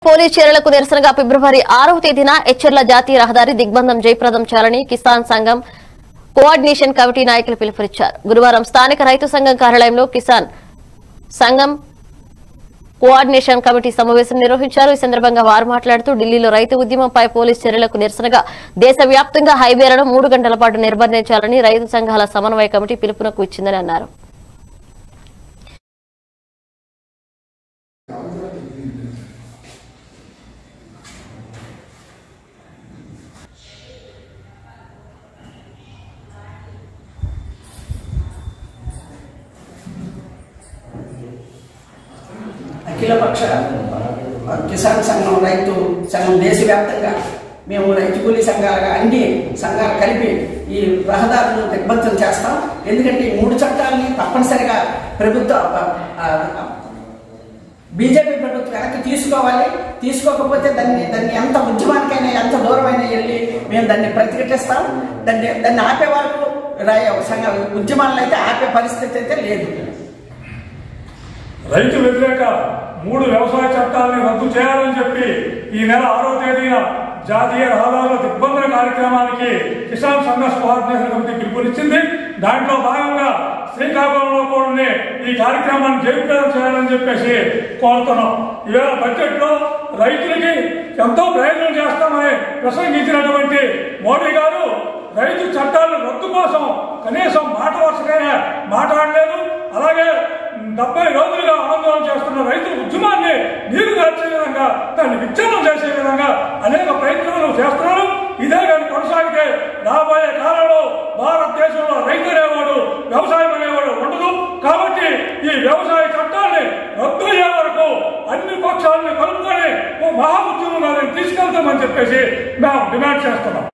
police చర్యలకు నిరసనగా ఫిబ్రవరి ఆరవ తేదీన ఎచ్చెర్ల జాతీయ రహదారి దిగ్బంధం జయప్రదం చేయాలని కిసాన్ సంఘం కోఆర్డినేషన్ కమిటీ నాయకులు పిలుపునిచ్చారు గురువారం స్థానిక రైతు సంఘం కార్యాలయంలో కిసాన్ సంఘం కోఆర్డినేషన్ కమిటీ సమావేశం నిర్వహించారు ఈ సందర్భంగా వారు మాట్లాడుతూ ఢిల్లీలో రైతు ఉద్యమంపై పోలీస్ చర్యలకు నిరసనగా దేశవ్యాప్తంగా హైవేలను మూడు గంటల పాటు నిర్బంధించాలని రైతు సంఘాల సమన్వయ కమిటీ పిలుపునకు ఇచ్చిందని అన్నారు అఖిలపక్ష కిసాన్ సంఘం రైతు సంఘం దేశవ్యాప్తంగా మేము రైతు కూలీ సంఘాలుగా అన్ని సంఘాలు కలిపి ఈ రహదారులను దిగ్బంధం చేస్తాం ఎందుకంటే ఈ మూడు చట్టాలని తప్పనిసరిగా ప్రభుత్వ బీజేపీ ప్రభుత్వం వెనక్కి తీసుకోవాలి తీసుకోకపోతే దాన్ని దాన్ని ఎంత ఉద్యమానికైనా ఎంత దూరమైనా వెళ్ళి మేము దాన్ని ప్రతిఘటిస్తాం దాన్ని దాన్ని ఆపే వరకు రై- సంఘ ఉద్యమాలను అయితే ఆపే పరిస్థితి అయితే లేదు రైతు వ్యతిరేక మూడు వ్యవసాయ చట్టాలని రద్దు చేయాలని చెప్పి ఈ నెల ఆరో తేదీన జాతీయ రహదారుల దిగ్బంధన కార్యక్రమానికి కిసాన్ సంఘ కోఆర్డినేషన్ కమిటీ పిలుపునిచ్చింది దాంట్లో భాగంగా శ్రీకాకుళంలో కూడా ఈ కార్యక్రమాన్ని జయప్రదం చేయాలని చెప్పేసి కోరుతున్నాం ఈవేళ బడ్జెట్ లో రైతులకి ఎంతో ప్రయోజనం చేస్తామని ప్రసంగించినటువంటి మోడీ గారు రైతు చట్టాల రద్దు కోసం కనీసం మాట వరుసగానే మాట్లాడలేదు అలాగే డెబ్బై రోజులుగా ఆందోళన చేస్తున్న రైతు ఉద్యమాన్ని నీరు గార్చే విధంగా దాన్ని విచ్ఛిన్నం చేసే విధంగా అనేక ప్రయత్నాలు చేస్తున్నారు ఇదే కానీ కొనసాగితే రాబోయే కాలంలో భారతదేశంలో రైతు అనేవాడు వ్యవసాయం అనేవాడు ఉండదు కాబట్టి ఈ వ్యవసాయ చట్టాన్ని రద్దు అయ్యే వరకు అన్ని పక్షాలను కలుపుకొని ఓ మహా ఉద్యమంగా తీసుకెళ్తామని చెప్పేసి మేము డిమాండ్ చేస్తున్నాం